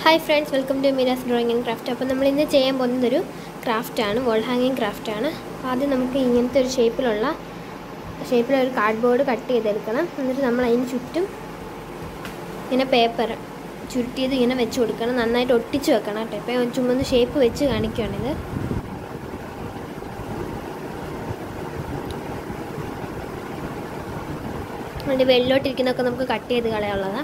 hi friends welcome to Meera's drawing and craft അപ്പോൾ നമ്മൾ ഇന്ന് ചെയ്യാൻ പോകുന്നതൊരു ക്രാഫ്റ്റാണ് വോൾ ഹാങ്ങിങ് ക്രാഫ്റ്റാണ് അപ്പോൾ ആദ്യം നമുക്ക് ഇങ്ങനത്തെ ഒരു ഷേപ്പിലുള്ള ഷേപ്പിലുള്ള ഒരു കാർഡ്ബോർഡ് കട്ട് ചെയ്തെടുക്കണം എന്നിട്ട് നമ്മൾ അതിന് ചുറ്റും ഇങ്ങനെ പേപ്പർ ചുരുട്ടിയത് ഇങ്ങനെ വെച്ച് കൊടുക്കണം നന്നായിട്ട് ഒട്ടിച്ച് വെക്കണം കേട്ടോ ഇപ്പോൾ ഞാൻ ചുമ്മാ ഷേപ്പ് വെച്ച് കാണിക്കുകയാണിത് അതിൻ്റെ വെള്ളോട്ടിരിക്കുന്നതൊക്കെ നമുക്ക് കട്ട് ചെയ്ത് കളയാനുള്ളതാണ്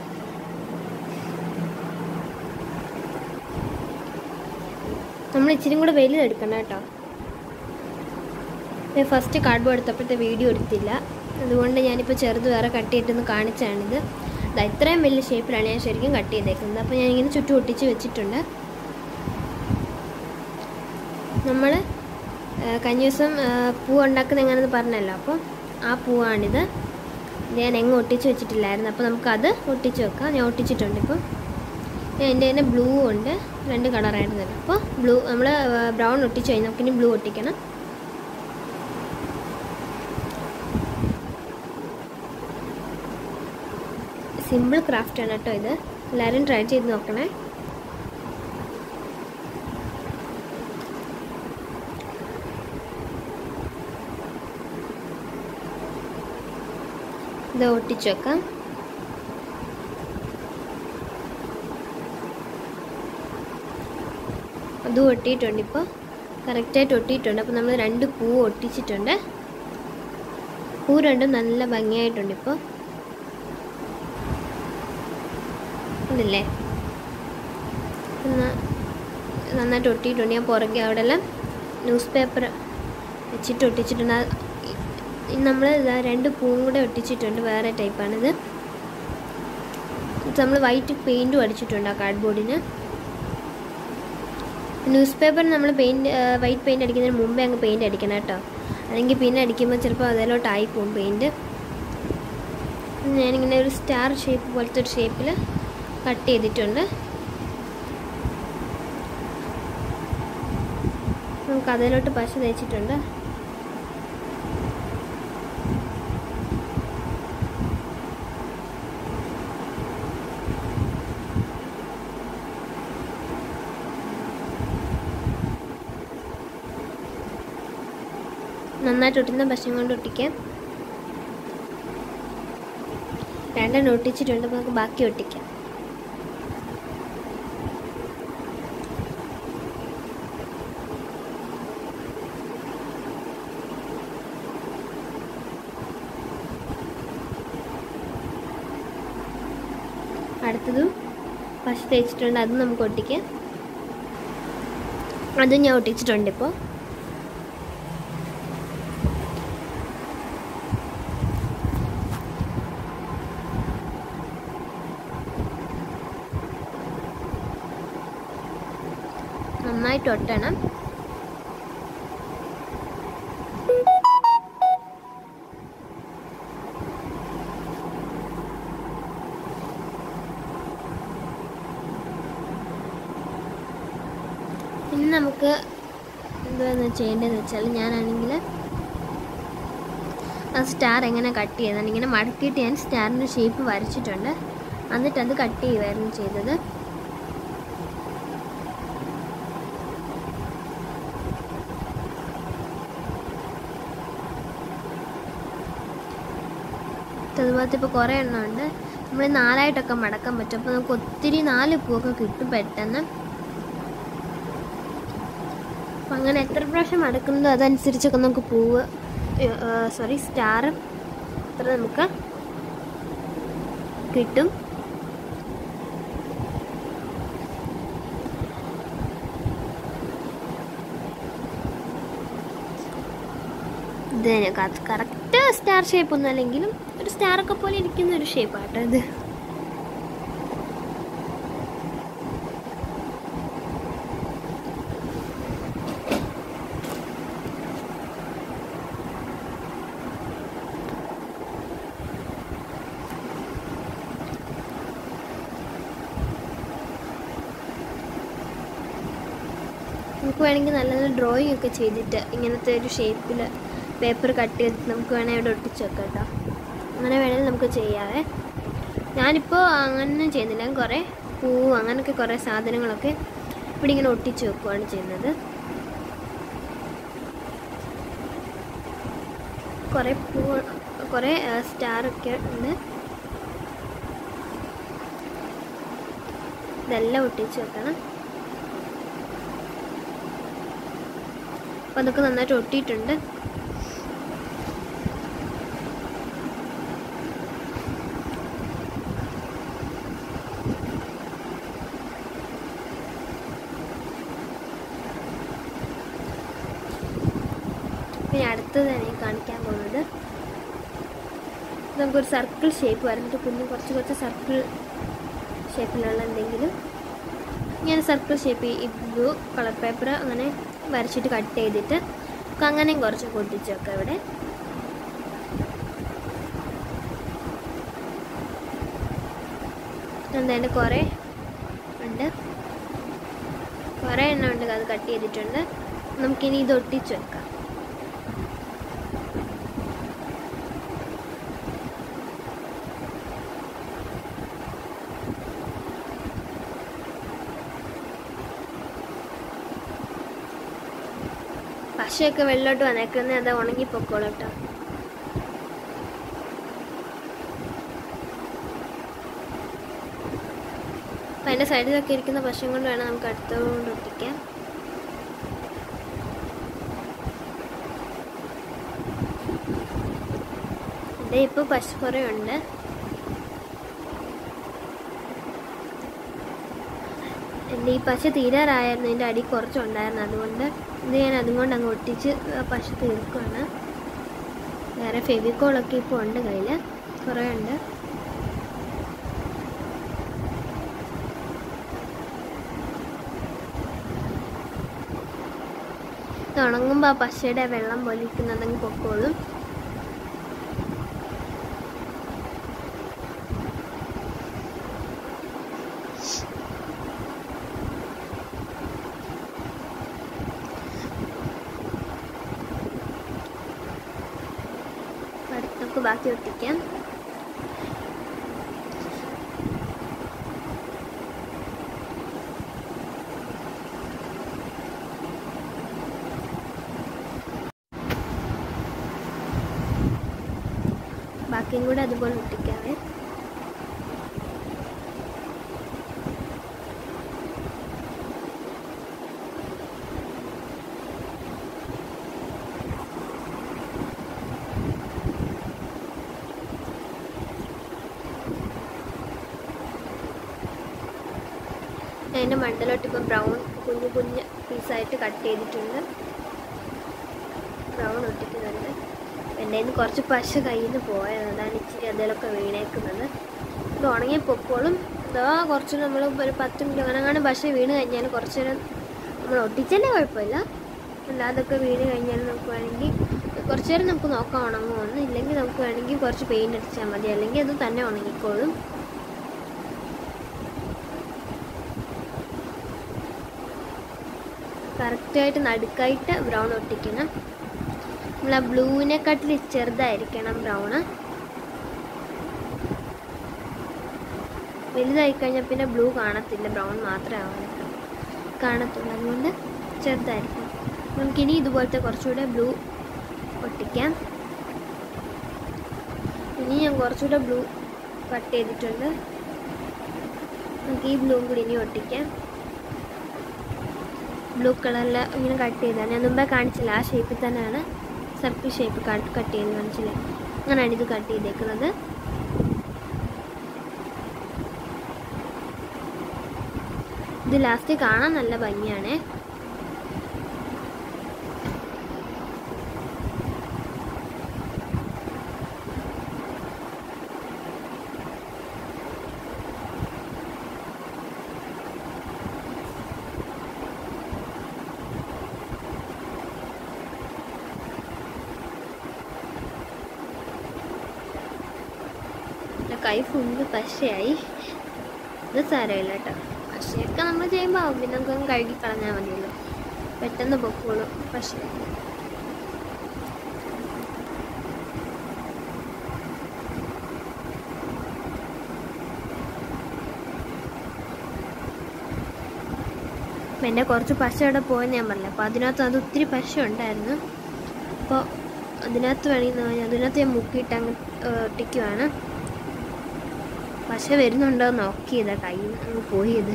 നമ്മൾ ഇച്ചിരി കൂടെ വലുതെടുക്കണം കേട്ടോ ഞാൻ ഫസ്റ്റ് കാർഡ്ബോർഡ് എടുത്തപ്പോഴത്തെ വീഡിയോ എടുത്തില്ല അതുകൊണ്ട് ഞാനിപ്പോൾ ചെറുത് വേറെ കട്ട് ചെയ്തിട്ടൊന്ന് കാണിച്ചാണിത് ഇത് ഇത്രയും വലിയ ഷേപ്പിലാണ് ഞാൻ ശരിക്കും കട്ട് ചെയ്തേക്കുന്നത് അപ്പോൾ ഞാനിങ്ങനെ ചുറ്റും ഒട്ടിച്ച് വെച്ചിട്ടുണ്ട് നമ്മൾ കഴിഞ്ഞ ദിവസം പൂ ഉണ്ടാക്കുന്ന എങ്ങനെയെന്ന് പറഞ്ഞല്ലോ അപ്പോൾ ആ പൂവാണിത് ഇത് ഞാൻ എങ്ങും ഒട്ടിച്ച് വെച്ചിട്ടില്ലായിരുന്നു അപ്പോൾ നമുക്കത് ഒട്ടിച്ച് വെക്കാം ഞാൻ ഒട്ടിച്ചിട്ടുണ്ട് ഇപ്പം എൻ്റെ തന്നെ ബ്ലൂ ഉണ്ട് രണ്ട് കളറായിരുന്നല്ലോ അപ്പോൾ ബ്ലൂ നമ്മൾ ബ്രൗൺ ഒട്ടിച്ച് കഴിഞ്ഞാൽ നമുക്കിനി ബ്ലൂ ഒട്ടിക്കണം സിമ്പിൾ ക്രാഫ്റ്റ് ആണ് കേട്ടോ ഇത് എല്ലാവരും ട്രൈ ചെയ്ത് നോക്കണേ ഇത് ഒട്ടിച്ച് വെക്കാം അതും ഒട്ടിയിട്ടുണ്ട് ഇപ്പോൾ കറക്റ്റായിട്ട് ഒട്ടിയിട്ടുണ്ട് അപ്പോൾ നമ്മൾ രണ്ട് പൂ ഒട്ടിച്ചിട്ടുണ്ട് പൂ രണ്ടും നല്ല ഭംഗിയായിട്ടുണ്ട് ഇപ്പോൾ ഇതല്ലേ നന്നായിട്ട് ഒട്ടിയിട്ടുണ്ട് ഞാൻ പുറകെ അവിടെ എല്ലാം ന്യൂസ് പേപ്പർ വെച്ചിട്ട് ഒട്ടിച്ചിട്ടുണ്ട് നമ്മൾ രണ്ട് പൂവും കൂടെ ഒട്ടിച്ചിട്ടുണ്ട് വേറെ ടൈപ്പാണിത് നമ്മൾ വൈറ്റ് പെയിൻറ്റും അടിച്ചിട്ടുണ്ട് ആ കാർഡ്ബോർഡിന് ന്യൂസ് പേപ്പർ നമ്മൾ പെയിൻറ്റ് വൈറ്റ് പെയിൻറ്റ് അടിക്കുന്നതിന് മുമ്പേ അങ്ങ് പെയിൻറ്റ് അടിക്കണം കേട്ടോ അല്ലെങ്കിൽ പിന്നെ അടിക്കുമ്പോൾ ചിലപ്പോൾ അതിലോട്ടായി പോകും പെയിൻറ്റ് ഞാനിങ്ങനെ ഒരു സ്റ്റാർ ഷേപ്പ് പോലത്തെ ഒരു ഷേപ്പിൽ കട്ട് ചെയ്തിട്ടുണ്ട് നമുക്ക് അതിലോട്ട് പശ തേച്ചിട്ടുണ്ട് നന്നായിട്ട് ഒട്ടുന്ന പശം കൊണ്ട് ഒട്ടിക്കാം രണ്ടെണ്ണം ഒട്ടിച്ചിട്ടുണ്ട് അപ്പോൾ നമുക്ക് ബാക്കി ഒട്ടിക്കാം അടുത്തതും പശ തേച്ചിട്ടുണ്ട് അതും നമുക്ക് ഒട്ടിക്കാം അതും ഞാൻ ഒട്ടിച്ചിട്ടുണ്ട് ഇപ്പോൾ നന്നായിട്ട് ഒട്ടണം ഇനി നമുക്ക് എന്തുവാന്ന് ചെയ്യേണ്ടതെന്ന് വെച്ചാൽ ഞാനാണെങ്കിൽ ആ സ്റ്റാർ എങ്ങനെ കട്ട് ചെയ്താണ് ഇങ്ങനെ മടക്കിയിട്ട് ഞാൻ സ്റ്റാറിൻ്റെ ഷേപ്പ് വരച്ചിട്ടുണ്ട് എന്നിട്ട് അത് കട്ട് ചെയ്യുമായിരുന്നു ചെയ്തത് അതുപോലത്തെ ഇപ്പോൾ കുറേ എണ്ണം ഉണ്ട് നമ്മൾ നാലായിട്ടൊക്കെ മടക്കാൻ പറ്റും അപ്പോൾ നമുക്ക് ഒത്തിരി നാല് പൂവൊക്കെ കിട്ടും പെട്ടെന്ന് അപ്പം അങ്ങനെ എത്ര പ്രാവശ്യം മടക്കുന്നതോ അതനുസരിച്ചൊക്കെ നമുക്ക് പൂവ് സോറി സ്റ്റാർ അത്ര നമുക്ക് കിട്ടും ഇത് കറക്റ്റ് സ്റ്റാർ ഷേപ്പ് ഒന്നും അല്ലെങ്കിലും ഒരു സ്റ്റാറൊക്കെ പോലെ ഇരിക്കുന്ന ഒരു ഷേപ്പാട്ടോ ഇത് നമുക്ക് വേണമെങ്കിൽ നല്ല നല്ല ഡ്രോയിങ് ഒക്കെ ചെയ്തിട്ട് ഇങ്ങനത്തെ ഒരു ഷേപ്പിൽ പേപ്പർ കട്ട് ചെയ്തിട്ട് നമുക്ക് വേണമെങ്കിൽ അവിടെ ഒട്ടിച്ച് വെക്കാം കേട്ടോ അങ്ങനെ വേണമെങ്കിൽ നമുക്ക് ചെയ്യാവേ ഞാനിപ്പോൾ അങ്ങനെയൊന്നും ചെയ്യുന്നില്ല ഞാൻ കുറേ പൂവ് അങ്ങനെയൊക്കെ കുറേ സാധനങ്ങളൊക്കെ ഇവിടെ ഇങ്ങനെ ഒട്ടിച്ച് വെക്കുകയാണ് ചെയ്യുന്നത് കുറേ പൂ കുറേ സ്റ്റാറൊക്കെ ഉണ്ട് ഇതെല്ലാം ഒട്ടിച്ച് വെക്കണം അപ്പോൾ അതൊക്കെ നന്നായിട്ട് ഒട്ടിയിട്ടുണ്ട് പിന്നെ അടുത്തത് തന്നെ കാണിക്കാൻ പോകുന്നത് നമുക്കൊരു സർക്കിൾ ഷേപ്പ് വരഞ്ഞിട്ട് കുഞ്ഞ് കുറച്ച് കുറച്ച് സർക്കിൾ ഷേപ്പിലുള്ള എന്തെങ്കിലും ഞാൻ സർക്കിൾ ഷേപ്പ് ഈ ബ്ലൂ കളർ പേപ്പർ അങ്ങനെ വരച്ചിട്ട് കട്ട് ചെയ്തിട്ട് നമുക്ക് അങ്ങനെയും കുറച്ച് പൊട്ടിച്ച് വെക്കാം ഇവിടെ എന്തായാലും കുറേ ഉണ്ട് കുറേ എണ്ണം ഉണ്ട് അത് കട്ട് ചെയ്തിട്ടുണ്ട് നമുക്കിനി ഇത് ഒട്ടിച്ച് വെക്കാം പശയൊക്കെ വെള്ളോട്ട് വന്നേക്കുന്നത് അത് ഉണങ്ങിപ്പോക്കോളൂ കേട്ടോ അപ്പം അതിൻ്റെ സൈഡിലൊക്കെ ഇരിക്കുന്ന പശം കൊണ്ട് വേണം നമുക്ക് അടുത്തോണ്ട് ഒട്ടിക്കാൻ ഇതേ ഇപ്പോൾ പശ കുറേ ഉണ്ട് എൻ്റെ ഈ പശ തീരാറായിരുന്നു ഇതിൻ്റെ അടി കുറച്ചുണ്ടായിരുന്നു അതുകൊണ്ട് ഇത് ഞാൻ അതുകൊണ്ട് അങ്ങ് ഒട്ടിച്ച് ആ പശ തീർക്കുകയാണ് വേറെ ഫെവിക്കോളൊക്കെ ഇപ്പോൾ ഉണ്ട് കയ്യിൽ കുറേ ഉണ്ട് ഇത് ഉണങ്ങുമ്പോൾ ആ പശയുടെ വെള്ളം പോലെ ഇരിക്കുന്നതങ്ങ് പൊക്കോളും അടുത്ത് നമുക്ക് ബാക്കി ഒട്ടിക്കാം ബാക്കിയും കൂടെ അതുപോലെ ഒട്ടിക്കാവേ അതിൻ്റെ മണ്ടലോട്ട് ഇപ്പോൾ ബ്രൗൺ കുഞ്ഞു കുഞ്ഞ് പീസായിട്ട് കട്ട് ചെയ്തിട്ടുണ്ട് ബ്രൗൺ ഒട്ടിക്കുന്നുണ്ട് എൻ്റെ കയ്യിൽ നിന്ന് കുറച്ച് പശ കയ്യിൽ നിന്ന് പോയത് അതാണ് ഇച്ചിരി അതിലൊക്കെ വീണേക്കുന്നത് ഇത് ഉണങ്ങി പൊക്കോളും ഇതാ കുറച്ച് നമ്മൾ ഒരു പത്ത് മിനിറ്റ് അങ്ങനെ അങ്ങനെ പശ വീണ് കഴിഞ്ഞാൽ കുറച്ച് നേരം നമ്മൾ ഒട്ടിച്ചല്ലേ കുഴപ്പമില്ല അല്ലാതൊക്കെ വീണ് കഴിഞ്ഞാൽ നമുക്ക് വേണമെങ്കിൽ കുറച്ച് നേരം നമുക്ക് നോക്കാം ഉണങ്ങുമെന്ന് ഇല്ലെങ്കിൽ നമുക്ക് വേണമെങ്കിൽ കുറച്ച് പെയിൻറ് അടിച്ചാൽ മതി അല്ലെങ്കിൽ അത് തന്നെ ഉണങ്ങിക്കോളും കറക്റ്റായിട്ട് നടുക്കായിട്ട് ബ്രൗൺ ഒട്ടിക്കണം നമ്മൾ ആ ബ്ലൂവിനെക്കാട്ടിൽ ചെറുതായിരിക്കണം ബ്രൗണ് വലുതായി കഴിഞ്ഞാൽ പിന്നെ ബ്ലൂ കാണത്തില്ല ബ്രൗൺ മാത്രമേ ആവുള്ളൂ കാണത്തുള്ളൂ അതുകൊണ്ട് ചെറുതായിരിക്കും നമുക്കിനി ഇതുപോലത്തെ കുറച്ചുകൂടെ ബ്ലൂ ഒട്ടിക്കാം ഇനി ഞാൻ കുറച്ചുകൂടെ ബ്ലൂ കട്ട് ചെയ്തിട്ടുണ്ട് നമുക്ക് ഈ ബ്ലൂ കൂടി ഇനി ഒട്ടിക്കാം ബ്ലൂ കളറിൽ ഇങ്ങനെ കട്ട് ചെയ്താണ് ഞാൻ മുമ്പേ കാണിച്ചില്ല ആ ഷേപ്പിൽ തന്നെയാണ് സർക്കിൾ ഷേപ്പ് കട്ട് ചെയ്ത് കാണിച്ചില്ലേ അങ്ങനെയാണ് ഇത് കട്ട് ചെയ്തേക്കുന്നത് ഇത് ലാസ്റ്റ് കാണാൻ നല്ല ഭംഗിയാണ് എൻ്റെ കൈ ഫുള്ള് പശയായി ഇത് സാരമില്ല കേട്ടോ പശയൊക്കെ നമ്മൾ ചെയ്യുമ്പോൾ ആവും പിന്നെ നമുക്കൊന്ന് കഴുകി കളഞ്ഞാൽ മതിയല്ലോ പെട്ടെന്ന് പൊക്കോളും പശ അപ്പോൾ എൻ്റെ കുറച്ച് പശ അവിടെ പോയെന്ന് ഞാൻ പറഞ്ഞില്ല അപ്പോൾ അതിനകത്ത് അത് ഒത്തിരി പശ ഉണ്ടായിരുന്നു അപ്പോൾ അതിനകത്ത് വേണമെങ്കിൽ അതിനകത്ത് ഞാൻ മുക്കിയിട്ട് അങ്ങ് ഒട്ടിക്കുവാണ് പശ വരുന്നുണ്ടോ എന്ന് നോക്കിയതാ കയ്യിൽ നിന്ന് അങ്ങ് പോയത്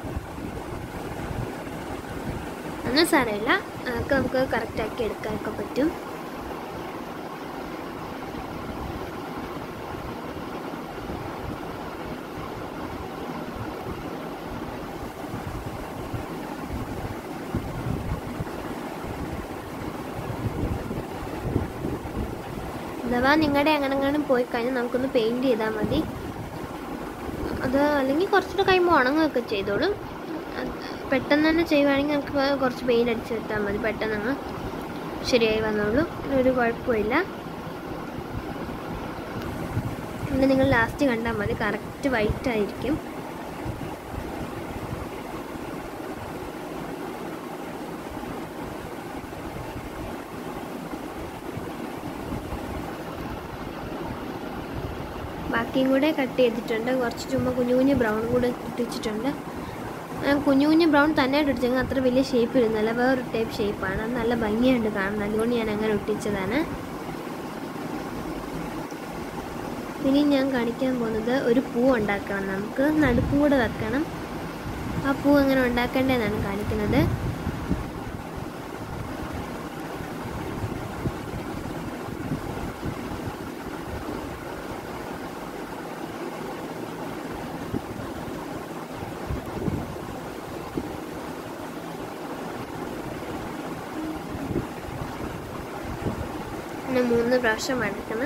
ഒന്നും സാരമില്ല അതൊക്കെ നമുക്ക് കറക്റ്റാക്കി എടുക്കാനൊക്കെ പറ്റും അഥവാ നിങ്ങളുടെ എങ്ങനെങ്ങാനും പോയി കഴിഞ്ഞാൽ നമുക്കൊന്ന് പെയിൻറ് ചെയ്താൽ മതി അത് അല്ലെങ്കിൽ കുറച്ചുകൂടെ കഴിയുമ്പോൾ ഉണങ്ങുകയൊക്കെ ചെയ്തോളും അത് പെട്ടെന്ന് തന്നെ ചെയ്യുവാണെങ്കിൽ നമുക്ക് കുറച്ച് പെയിൻ്റ് അടിച്ച് വെച്ചാൽ മതി പെട്ടെന്ന് അങ്ങ് ശരിയായി വന്നോളൂ ഒരു കുഴപ്പമില്ല പിന്നെ നിങ്ങൾ ലാസ്റ്റ് കണ്ടാൽ മതി കറക്റ്റ് വൈറ്റ് ആയിരിക്കും ബാക്കിയും കൂടെ കട്ട് ചെയ്തിട്ടുണ്ട് കുറച്ച് ചുമ്മാ കുഞ്ഞു കുഞ്ഞു ബ്രൗൺ കൂടെ ഇട്ടിച്ചിട്ടുണ്ട് ഞാൻ കുഞ്ഞു കുഞ്ഞു ബ്രൗൺ തന്നെ ഇട്ടിച്ചെങ്കിൽ അത്ര വലിയ ഷേപ്പ് ഇരുന്നല്ല വേറൊരു ടൈപ്പ് ഷേപ്പാണ് അത് നല്ല ഭംഗിയുണ്ട് കാണാൻ അതുകൊണ്ട് ഞാൻ അങ്ങനെ ഒട്ടിച്ചതാണ് ഇനി ഞാൻ കാണിക്കാൻ പോകുന്നത് ഒരു പൂ ഉണ്ടാക്കണം നമുക്ക് നടുക്കും കൂടെ വെക്കണം ആ പൂ എങ്ങനെ ഉണ്ടാക്കേണ്ടതെന്നാണ് കാണിക്കുന്നത് പിന്നെ മൂന്ന് പ്രാവശ്യം അടക്കണം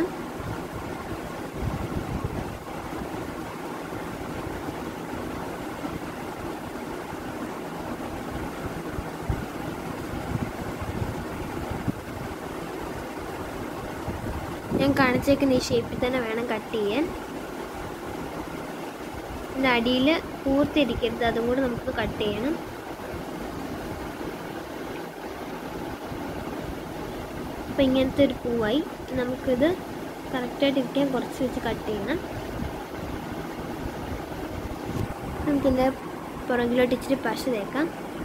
ഞാൻ കാണിച്ചേക്കുന്ന ഈ ഷേപ്പിൽ തന്നെ വേണം കട്ട് ചെയ്യാൻ ഇതിൻ്റെ അടിയിൽ പൂർത്തിരിക്കരുത് അതും കൂടെ നമുക്ക് കട്ട് ചെയ്യണം അപ്പോൾ ഇങ്ങനത്തെ ഒരു പൂവായി നമുക്കിത് കറക്റ്റായിട്ട് ഇരിക്കാൻ കുറച്ച് വെച്ച് കട്ട് ചെയ്യണം നമുക്കിതിൻ്റെ പുറകിലോട്ട് ഇച്ചിരി പശ തേക്കാം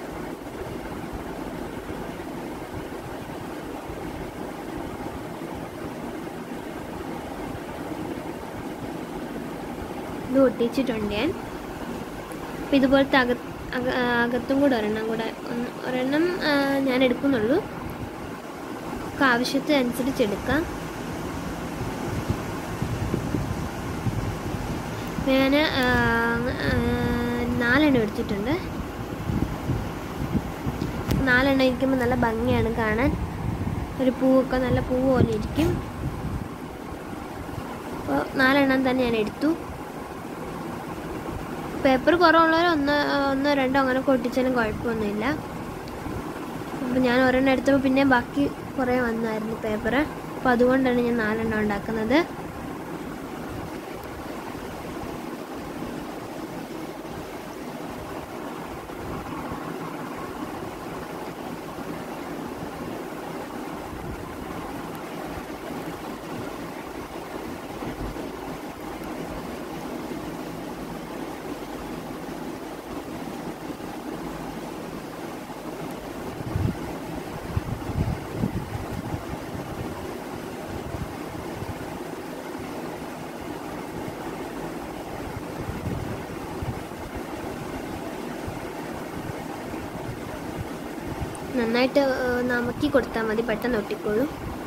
ഇത് ഒട്ടിച്ചിട്ടുണ്ട് ഞാൻ അപ്പം ഇതുപോലത്തെ അക അക- അകത്തും കൂടെ ഒരെണ്ണം കൂടെ ഒന്ന് ഒരെണ്ണം ആ, ഞാൻ എടുക്കുന്നുള്ളൂ നമുക്ക് ആവശ്യത്തിനനുസരിച്ച് എടുക്കാം ഞാൻ നാലെണ്ണം എടുത്തിട്ടുണ്ട് നാലെണ്ണം ഇരിക്കുമ്പോൾ നല്ല ഭംഗിയാണ് കാണാൻ ഒരു പൂവൊക്കെ നല്ല പൂവ് പോലെ ഇരിക്കും അപ്പോൾ നാലെണ്ണം തന്നെ ഞാൻ എടുത്തു പേപ്പർ കുറവുള്ളവർ ഒന്ന് ഒന്നോ രണ്ടോ അങ്ങനെ കൊട്ടിച്ചാലും കുഴപ്പമൊന്നുമില്ല അപ്പം ഞാൻ ഒരെണ്ണം എടുത്തപ്പോൾ പിന്നെ ബാക്കി കുറേ വന്നായിരുന്നു പേപ്പർ അപ്പോൾ അതുകൊണ്ടാണ് ഞാൻ നാലെണ്ണം ഉണ്ടാക്കുന്നത് നന്നായിട്ട് ഏഹ്, നമക്കി കൊടുത്താൽ മതി പെട്ടെന്ന് ഒട്ടിക്കോളും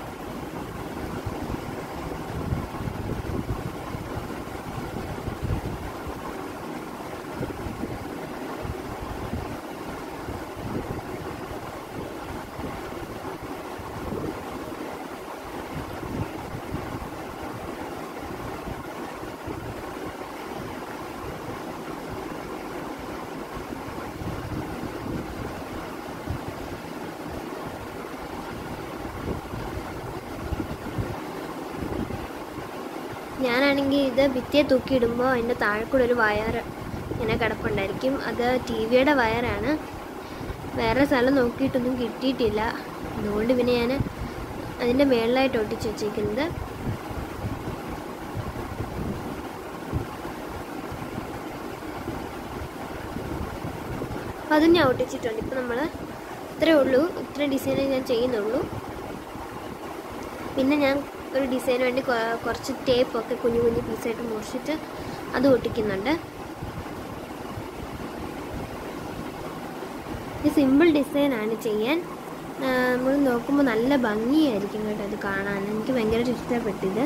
ഞാനാണെങ്കിൽ ഇത് ഭിത്തിയെ തൂക്കിയിടുമ്പോൾ അതിൻ്റെ താഴെ കൂടെ ഒരു വയർ ഇങ്ങനെ കിടപ്പുണ്ടായിരിക്കും അത് ടി വിയുടെ വയറാണ് വേറെ സ്ഥലം നോക്കിയിട്ടൊന്നും കിട്ടിയിട്ടില്ല അതുകൊണ്ട് പിന്നെ ഞാൻ അതിൻ്റെ മേളിലായിട്ട് ഒട്ടിച്ച് വെച്ചേക്കുന്നത് അതും ഞാൻ ഒട്ടിച്ചിട്ടുണ്ട് ഇപ്പം നമ്മൾ ഇത്രയേ ഉള്ളൂ ഇത്ര ഡിസൈനേ ഞാൻ ചെയ്യുന്നുള്ളൂ പിന്നെ ഞാൻ ഒരു ഡിസൈന് വേണ്ടി കൊ- കുറച്ച് ടേപ്പൊക്കെ കുഞ്ഞു കുഞ്ഞു പീസായിട്ട് മുറിച്ചിട്ട് അത് ഒട്ടിക്കുന്നുണ്ട് ഇത് സിമ്പിൾ ഡിസൈനാണ് ചെയ്യാൻ നമ്മൾ നോക്കുമ്പോൾ നല്ല ഭംഗിയായിരിക്കും കേട്ടോ അത് കാണാൻ എനിക്ക് ഭയങ്കര ഇഷ്ടപ്പെട്ടിത്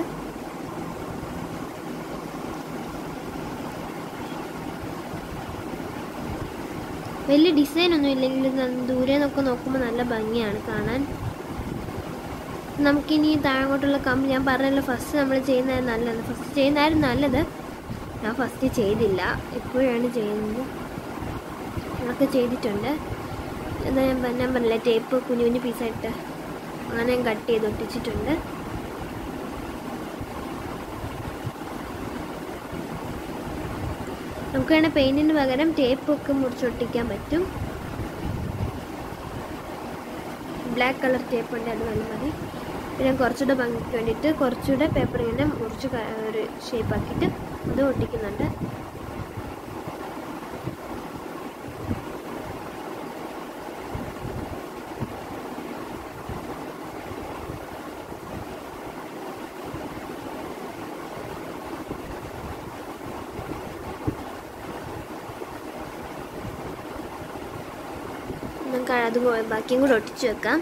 വലിയ ഡിസൈൻ ഒന്നും ഇല്ലെങ്കിലും ന- ദൂരെ നിന്നൊക്കെ നോക്കുമ്പോൾ നല്ല ഭംഗിയാണ് കാണാൻ നമുക്കിനി താഴോട്ടുള്ള കമ്പ് ഞാൻ പറഞ്ഞല്ലോ ഫസ്റ്റ് നമ്മൾ ചെയ്യുന്നത് നല്ലത് ഫസ്റ്റ് ചെയ്യുന്നതായിരുന്നു നല്ലത് ഞാൻ ഫസ്റ്റ് ചെയ്തില്ല ഇപ്പോഴാണ് ചെയ്യുന്നത് അതൊക്കെ ചെയ്തിട്ടുണ്ട് ഇത് ഞാൻ പ- ഞാൻ പറഞ്ഞില്ല ടേപ്പ് കുഞ്ഞു കുഞ്ഞു പീസായിട്ട് അങ്ങനെ ഞാൻ കട്ട് ചെയ്ത് ഒട്ടിച്ചിട്ടുണ്ട് നമുക്ക് വേണേൽ പെയിൻറ്റിന് പകരം ടേപ്പ് ഒക്കെ മുറിച്ചൊട്ടിക്കാൻ പറ്റും ബ്ലാക്ക് കളർ ടേപ്പ് ഉണ്ട് അത് നല്ല മതി പിന്നെ കുറച്ചുകൂടെ ഭംഗിക്ക് വേണ്ടിയിട്ട് കുറച്ചുകൂടെ പേപ്പർ ഇങ്ങനെ മുറിച്ച് ക- ഒരു ഷേപ്പ് ആക്കിയിട്ട് അത് ഒട്ടിക്കുന്നുണ്ട് നമുക്ക് അത് കൊ- ബാക്കിയും കൂടെ ഒട്ടിച്ച് വെക്കാം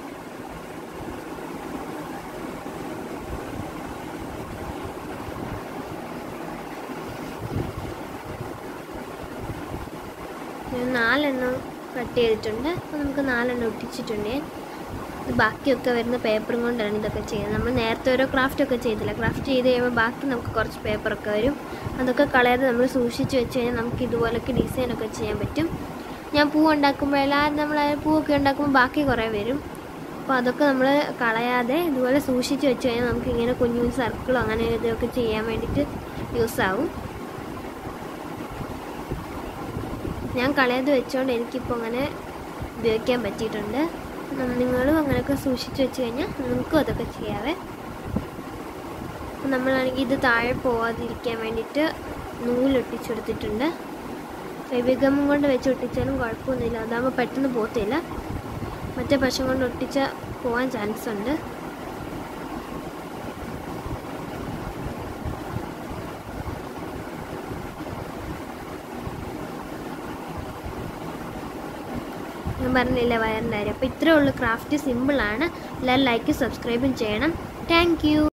ഞാൻ നാലെണ്ണം കട്ട് ചെയ്തിട്ടുണ്ട് അപ്പോൾ നമുക്ക് നാലെണ്ണം ഒട്ടിച്ചിട്ടുണ്ട് ഇത് ബാക്കിയൊക്കെ വരുന്ന പേപ്പറും കൊണ്ടാണ് ഇതൊക്കെ ചെയ്യുന്നത് നമ്മൾ നേരത്തെ ഓരോ ക്രാഫ്റ്റ് ഒക്കെ ചെയ്തില്ല ക്രാഫ്റ്റ് ചെയ്ത് കഴിയുമ്പോൾ ബാക്കി നമുക്ക് കുറച്ച് പേപ്പറൊക്കെ വരും അതൊക്കെ കളയാതെ നമ്മൾ സൂക്ഷിച്ച് വെച്ച് കഴിഞ്ഞാൽ നമുക്ക് ഇതുപോലൊക്കെ ഡിസൈനൊക്കെ ചെയ്യാൻ പറ്റും ഞാൻ പൂ ഉണ്ടാക്കുമ്പോഴെല്ലാം നമ്മൾ ആ പൂവൊക്കെ ഉണ്ടാക്കുമ്പോൾ ബാക്കി കുറേ വരും അപ്പോൾ അതൊക്കെ നമ്മൾ കളയാതെ ഇതുപോലെ സൂക്ഷിച്ച് വെച്ച് കഴിഞ്ഞാൽ നമുക്ക് ഇങ്ങനെ കുഞ്ഞു കുഞ്ഞു സർക്കിളോ അങ്ങനെ ഇതൊക്കെ ചെയ്യാൻ വേണ്ടിയിട്ട് യൂസ് ആവും ഞാൻ കളയാതെ വെച്ചുകൊണ്ട് എനിക്കിപ്പോൾ അങ്ങനെ ഉപയോഗിക്കാൻ പറ്റിയിട്ടുണ്ട് നം- നിങ്ങളും അങ്ങനെയൊക്കെ സൂക്ഷിച്ച് വെച്ച് കഴിഞ്ഞാൽ നിങ്ങൾക്കും അതൊക്കെ ചെയ്യാവേ അപ്പം നമ്മളാണെങ്കിൽ ഇത് താഴെ പോവാതിരിക്കാൻ വേണ്ടിയിട്ട് നൂലൊട്ടിച്ചെടുത്തിട്ടുണ്ട് ഫെവിഗം കൊണ്ട് വെച്ച് ഒട്ടിച്ചാലും കുഴപ്പമൊന്നുമില്ല അതാകുമ്പോൾ പെട്ടെന്ന് പോകത്തില്ല മറ്റേ പശ കൊണ്ട് ഒട്ടിച്ച പോകാൻ ചാൻസ് ഉണ്ട് ഞാൻ പറഞ്ഞില്ല വയറിൻ്റെ കാര്യം അപ്പോൾ ഇത്രയേ ഉള്ളൂ ക്രാഫ്റ്റ് സിമ്പിളാണ് എല്ലാവരും ലൈക്ക് സബ്സ്ക്രൈബും ചെയ്യണം താങ്ക്